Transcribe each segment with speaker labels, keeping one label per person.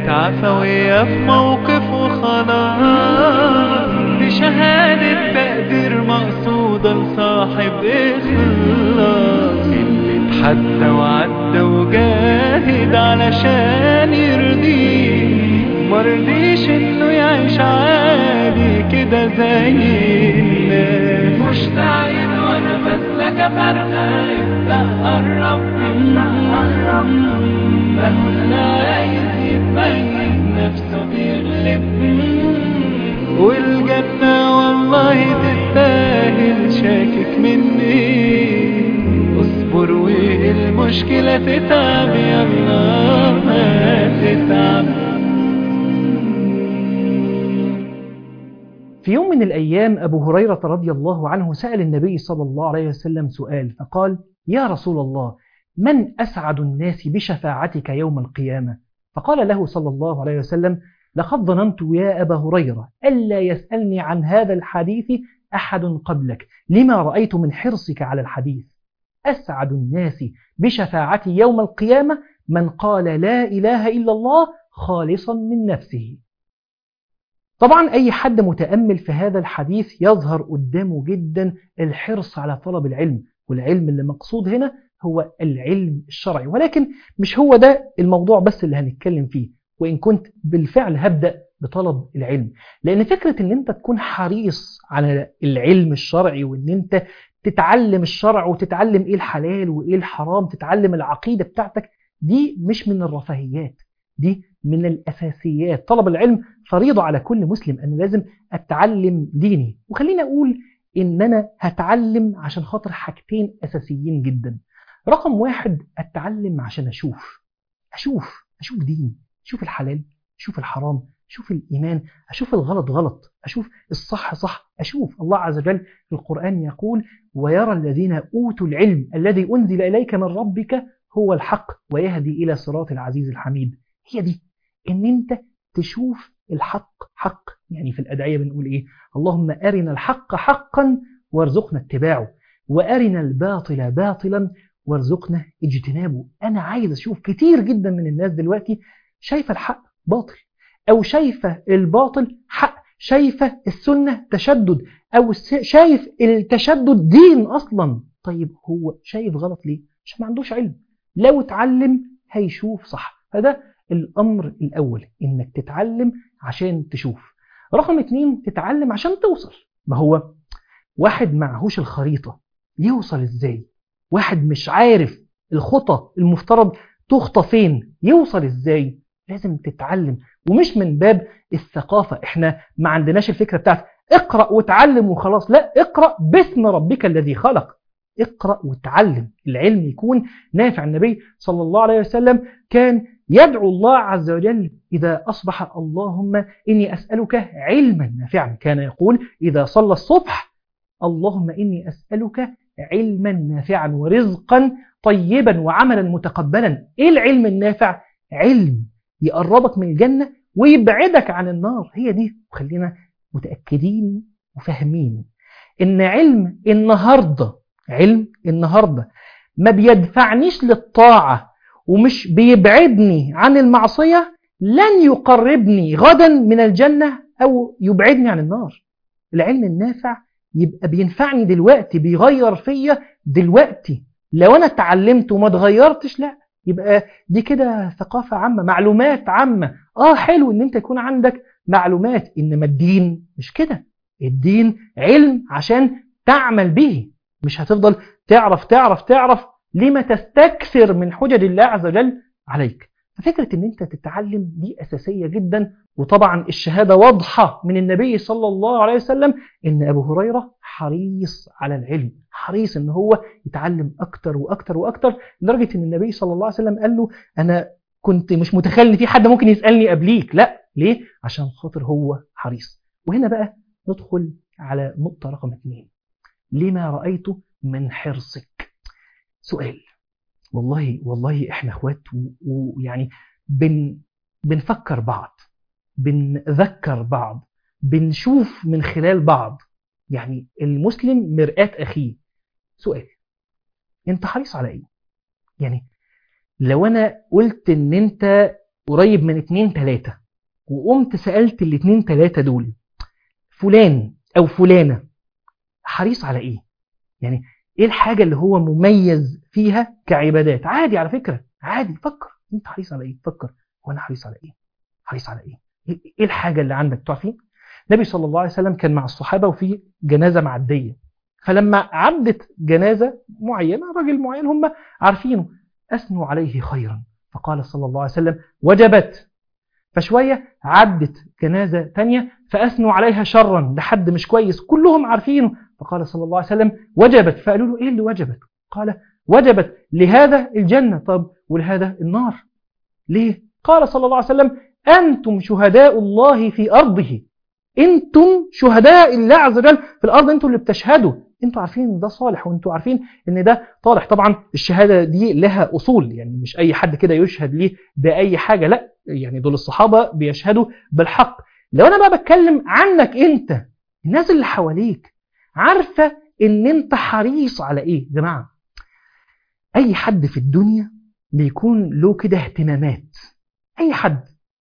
Speaker 1: كانت عفوية في موقف وخلاص بشهادة تقدير مقصودة لصاحب إخلاص اللي اتحدى وعدى وجاهد علشان يرضيه مرضيش إنه يعيش عادي كده زي الناس
Speaker 2: مشتاقين وانا بسلك فرقة ابدأ قرب ابدأ قرب بقول عايز يبين نفسه بيغلب
Speaker 1: والجنة والله تستاهل شاكك مني اصبر والمشكلة تتعب يلا ما تتعب
Speaker 3: في يوم من الأيام أبو هريرة رضي الله عنه سأل النبي صلى الله عليه وسلم سؤال فقال يا رسول الله من أسعد الناس بشفاعتك يوم القيامة فقال له صلى الله عليه وسلم لقد ظننت يا أبا هريرة ألا يسألني عن هذا الحديث أحد قبلك لما رأيت من حرصك على الحديث أسعد الناس بشفاعتي يوم القيامة من قال لا إله إلا الله خالصا من نفسه طبعا أي حد متأمل في هذا الحديث يظهر قدامه جدا الحرص على طلب العلم والعلم اللي مقصود هنا هو العلم الشرعي ولكن مش هو ده الموضوع بس اللي هنتكلم فيه وإن كنت بالفعل هبدأ بطلب العلم لأن فكرة أن أنت تكون حريص على العلم الشرعي وأن أنت تتعلم الشرع وتتعلم إيه الحلال وإيه الحرام تتعلم العقيدة بتاعتك دي مش من الرفاهيات دي من الأساسيات طلب العلم فريضة على كل مسلم أنا لازم أتعلم ديني وخليني أقول إن أنا هتعلم عشان خاطر حاجتين أساسيين جدا رقم واحد أتعلم عشان أشوف أشوف أشوف ديني أشوف الحلال أشوف الحرام أشوف الإيمان أشوف الغلط غلط أشوف الصح صح أشوف الله عز وجل في القرآن يقول ويرى الذين أوتوا العلم الذي أنزل إليك من ربك هو الحق ويهدي إلى صراط العزيز الحميد هي دي إن أنت تشوف الحق حق يعني في الأدعية بنقول إيه اللهم أرنا الحق حقا وارزقنا اتباعه وأرنا الباطل باطلا وارزقنا اجتنابه أنا عايز أشوف كتير جدا من الناس دلوقتي شايفة الحق باطل أو شايفة الباطل حق شايفة السنة تشدد أو شايف التشدد دين أصلا طيب هو شايف غلط ليه؟ عشان ما عندوش علم لو اتعلم هيشوف صح فده الأمر الأول إنك تتعلم عشان تشوف رقم اتنين تتعلم عشان توصل ما هو واحد معهوش الخريطة يوصل ازاي واحد مش عارف الخطى المفترض تخطى فين يوصل ازاي لازم تتعلم ومش من باب الثقافة احنا ما عندناش الفكرة بتاعت اقرأ وتعلم وخلاص لا اقرأ باسم ربك الذي خلق اقرأ وتعلم العلم يكون نافع النبي صلى الله عليه وسلم كان يدعو الله عز وجل إذا أصبح اللهم إني أسألك علما نافعا كان يقول إذا صلى الصبح اللهم إني أسألك علما نافعا ورزقا طيبا وعملا متقبلا إيه العلم النافع؟ علم يقربك من الجنة ويبعدك عن النار هي دي وخلينا متأكدين وفاهمين إن علم النهاردة علم النهاردة ما بيدفعنيش للطاعة ومش بيبعدني عن المعصية لن يقربني غدا من الجنة أو يبعدني عن النار العلم النافع يبقى بينفعني دلوقتي بيغير فيا دلوقتي لو أنا اتعلمت وما اتغيرتش لا يبقى دي كده ثقافة عامة معلومات عامة آه حلو إن أنت يكون عندك معلومات إنما الدين مش كده الدين علم عشان تعمل به مش هتفضل تعرف تعرف تعرف لما تستكثر من حجج الله عز وجل عليك ففكرة ان انت تتعلم دي اساسية جدا وطبعا الشهادة واضحة من النبي صلى الله عليه وسلم ان ابو هريرة حريص على العلم حريص ان هو يتعلم اكتر واكتر واكتر لدرجة ان النبي صلى الله عليه وسلم قال له انا كنت مش متخيل ان في حد ممكن يسألني قبليك لا ليه عشان خاطر هو حريص وهنا بقى ندخل على نقطة رقم اثنين لما رأيته من حرصك سؤال والله والله احنا اخوات ويعني بن بنفكر بعض بنذكر بعض بنشوف من خلال بعض يعني المسلم مرآة أخيه سؤال انت حريص على ايه يعني لو انا قلت ان انت قريب من اتنين تلاتة وقمت سألت الاتنين تلاتة دول فلان أو فلانة حريص على إيه؟ يعني إيه الحاجة اللي هو مميز فيها كعبادات؟ عادي على فكرة عادي فكر أنت حريص على إيه؟ فكر وأنا حريص على إيه؟ حريص على إيه؟ إيه الحاجة اللي عندك تعرفين؟ النبي صلى الله عليه وسلم كان مع الصحابة وفي جنازة معدية فلما عدت جنازة معينة راجل معين هم عارفينه أثنوا عليه خيرا فقال صلى الله عليه وسلم وجبت فشوية عدت جنازة تانية فأثنوا عليها شرا لحد مش كويس كلهم عارفينه فقال صلى الله عليه وسلم وجبت فقالوا له إيه اللي وجبت قال وجبت لهذا الجنة طب ولهذا النار ليه قال صلى الله عليه وسلم أنتم شهداء الله في أرضه أنتم شهداء الله عز وجل في الأرض أنتم اللي بتشهدوا انتوا عارفين ان ده صالح وانتوا عارفين ان ده طالح طبعا الشهاده دي لها اصول يعني مش اي حد كده يشهد ليه باي حاجه لا يعني دول الصحابه بيشهدوا بالحق لو انا بقى بتكلم عنك انت الناس اللي حواليك عارفه ان انت حريص على ايه يا جماعه اي حد في الدنيا بيكون له كده اهتمامات اي حد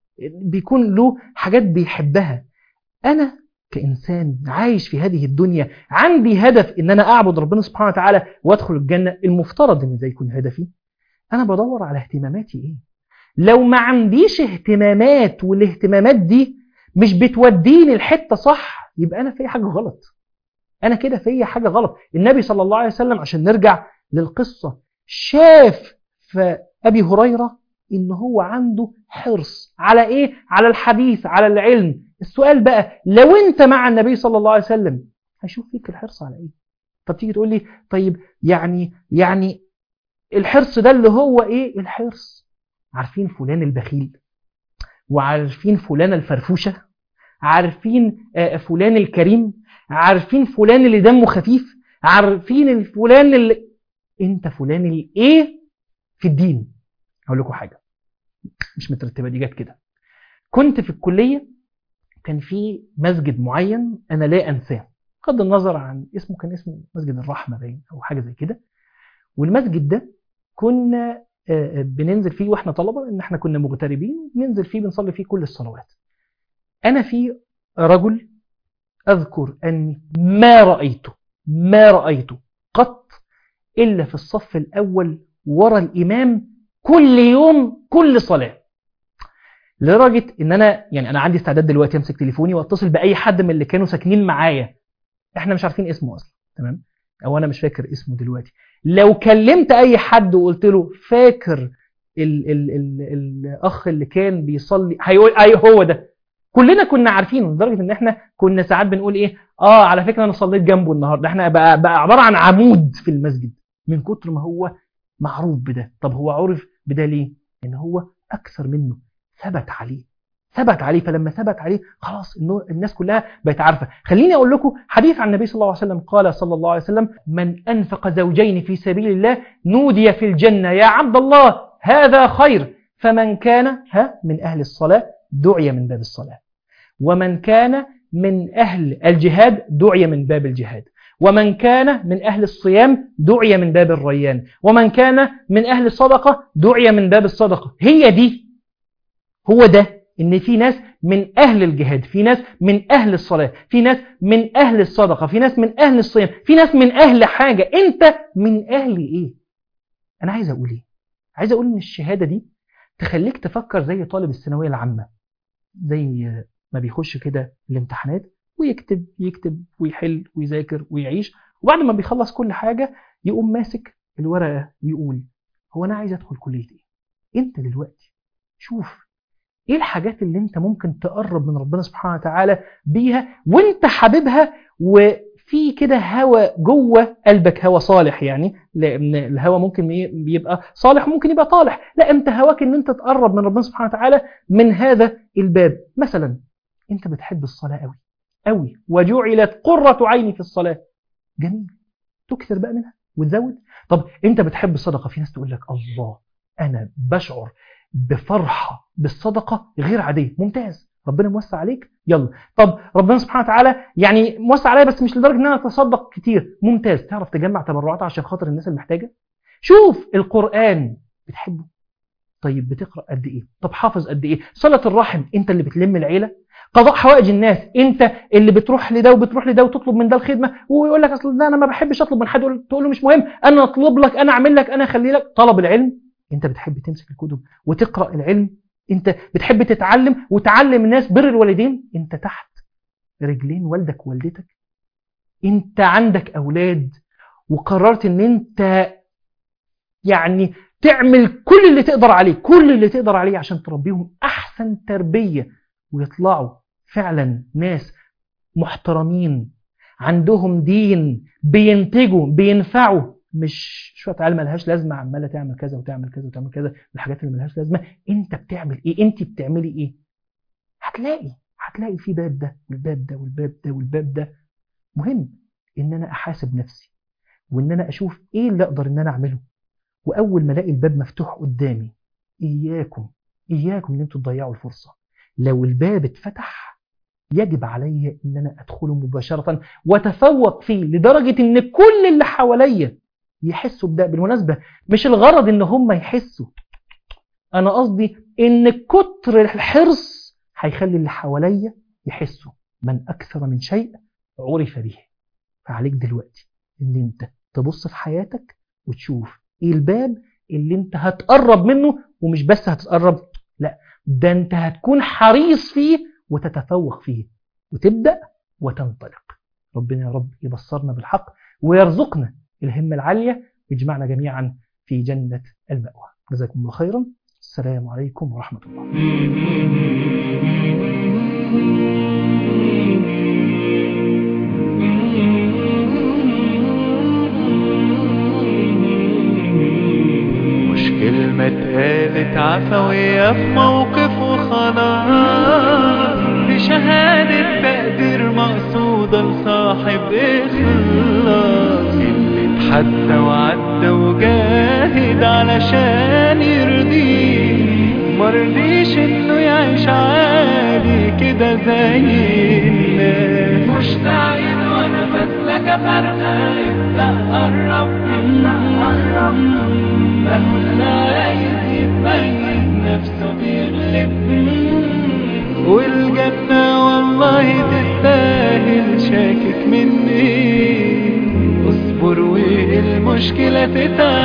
Speaker 3: بيكون له حاجات بيحبها انا كإنسان عايش في هذه الدنيا عندي هدف إن أنا أعبد ربنا سبحانه وتعالى وأدخل الجنة المفترض إن ده يكون هدفي أنا بدور على اهتماماتي إيه لو ما عنديش اهتمامات والاهتمامات دي مش بتوديني الحتة صح يبقى أنا في حاجة غلط أنا كده في حاجة غلط النبي صلى الله عليه وسلم عشان نرجع للقصة شاف في أبي هريرة إن هو عنده حرص على إيه؟ على الحديث على العلم السؤال بقى لو انت مع النبي صلى الله عليه وسلم هشوف فيك الحرص على ايه طب تيجي تقول لي طيب يعني يعني الحرص ده اللي هو ايه الحرص عارفين فلان البخيل وعارفين فلان الفرفوشة عارفين فلان الكريم عارفين فلان اللي دمه خفيف عارفين الفلان اللي انت فلان الايه في الدين هقول لكم حاجة مش مترتبة دي جت كده كنت في الكلية كان في مسجد معين انا لا انساه بغض النظر عن اسمه كان اسمه مسجد الرحمه باين او حاجه زي كده والمسجد ده كنا بننزل فيه واحنا طلبه ان احنا كنا مغتربين بننزل فيه بنصلي فيه كل الصلوات انا في رجل اذكر اني ما رايته ما رايته قط الا في الصف الاول ورا الامام كل يوم كل صلاه لدرجه ان انا يعني انا عندي استعداد دلوقتي امسك تليفوني واتصل باي حد من اللي كانوا ساكنين معايا احنا مش عارفين اسمه اصلا تمام او انا مش فاكر اسمه دلوقتي لو كلمت اي حد وقلت له فاكر ال ال ال الاخ اللي كان بيصلي هيقول اي هو ده كلنا كنا عارفينه لدرجه ان احنا كنا ساعات بنقول ايه اه على فكره انا صليت جنبه النهارده احنا بقى, بقى عباره عن عمود في المسجد من كتر ما هو معروف بده طب هو عرف بده ليه ان هو اكثر منه ثبت عليه ثبت عليه فلما ثبت عليه خلاص الناس كلها بقت عارفه خليني اقول لكم حديث عن النبي صلى الله عليه وسلم قال صلى الله عليه وسلم من انفق زوجين في سبيل الله نودي في الجنه يا عبد الله هذا خير فمن كان ها من اهل الصلاه دعي من باب الصلاه ومن كان من اهل الجهاد دعي من باب الجهاد ومن كان من أهل الصيام دعي من باب الريان ومن كان من أهل الصدقة دعي من باب الصدقة هي دي هو ده ان في ناس من اهل الجهاد في ناس من اهل الصلاة في ناس من اهل الصدقة في ناس من اهل الصيام في ناس من اهل حاجة انت من اهل ايه انا عايز اقول ايه عايز اقول ان الشهادة دي تخليك تفكر زي طالب الثانوية العامة زي ما بيخش كده الامتحانات ويكتب يكتب ويحل ويذاكر ويعيش وبعد ما بيخلص كل حاجة يقوم ماسك الورقة يقول هو انا عايز ادخل كلية ايه انت دلوقتي شوف ايه الحاجات اللي انت ممكن تقرب من ربنا سبحانه وتعالى بيها وانت حاببها وفي كده هوى جوه قلبك هوى صالح يعني لان الهوى ممكن يبقى صالح ممكن يبقى طالح لا انت هواك ان انت تقرب من ربنا سبحانه وتعالى من هذا الباب مثلا انت بتحب الصلاة قوي قوي وجعلت قرة عيني في الصلاة جميل تكثر بقى منها وتزود طب انت بتحب الصدقة في ناس تقول لك الله انا بشعر بفرحة بالصدقة غير عادية ممتاز ربنا موسع عليك يلا طب ربنا سبحانه وتعالى يعني موسع عليا بس مش لدرجة ان انا اتصدق كتير ممتاز تعرف تجمع تبرعات عشان خاطر الناس المحتاجة شوف القرآن بتحبه طيب بتقرأ قد إيه طب حافظ قد إيه صلة الرحم أنت اللي بتلم العيلة قضاء حوائج الناس انت اللي بتروح لده وبتروح لده وتطلب من ده الخدمه ويقول لك اصل ده انا ما بحبش اطلب من حد يقول- تقول له مش مهم انا اطلب لك انا اعمل لك انا اخلي لك طلب العلم انت بتحب تمسك الكتب وتقرا العلم انت بتحب تتعلم وتعلم الناس بر الوالدين انت تحت رجلين والدك ووالدتك انت عندك اولاد وقررت ان انت يعني تعمل كل اللي تقدر عليه كل اللي تقدر عليه عشان تربيهم احسن تربيه ويطلعوا فعلا ناس محترمين عندهم دين بينتجوا بينفعوا مش شويه عيال ملهاش لازمه عماله تعمل كذا وتعمل كذا وتعمل كذا الحاجات اللي ملهاش لازمه انت بتعمل ايه انت بتعملي ايه هتلاقي هتلاقي في باب ده والباب ده والباب ده والباب ده مهم ان انا احاسب نفسي وان انا اشوف ايه اللي اقدر ان انا اعمله واول ما الاقي الباب مفتوح قدامي اياكم اياكم ان انتوا تضيعوا الفرصه لو الباب اتفتح يجب علي ان انا ادخله مباشره واتفوق فيه لدرجه ان كل اللي حواليا يحسوا بده بالمناسبه مش الغرض ان هم يحسوا انا قصدي ان كتر الحرص هيخلي اللي حواليا يحسوا من اكثر من شيء عرف به فعليك دلوقتي ان انت تبص في حياتك وتشوف ايه الباب اللي انت هتقرب منه ومش بس هتتقرب لا ده انت هتكون حريص فيه وتتفوق فيه وتبدأ وتنطلق ربنا يا رب يبصرنا بالحق ويرزقنا الهمة العالية ويجمعنا جميعا في جنة المأوى جزاكم الله خيرا السلام عليكم ورحمة الله
Speaker 1: مش كلمة اتقالت عفوية في موقف وخلاص دي شهادة تقدير مقصودة لصاحب إخلاص اللي اتحدى وعدى وجاهد علشان يرضيه مرضيش انه يعيش عادي كده زي الناس
Speaker 2: مشتاقين وانا بسلك فرقة ابدأ قرب ابدأ قرب بقول عايز يتميز نفسه بيغلب
Speaker 1: والجنة والله تستاهل شاكك مني اصبر والمشكلة تتعب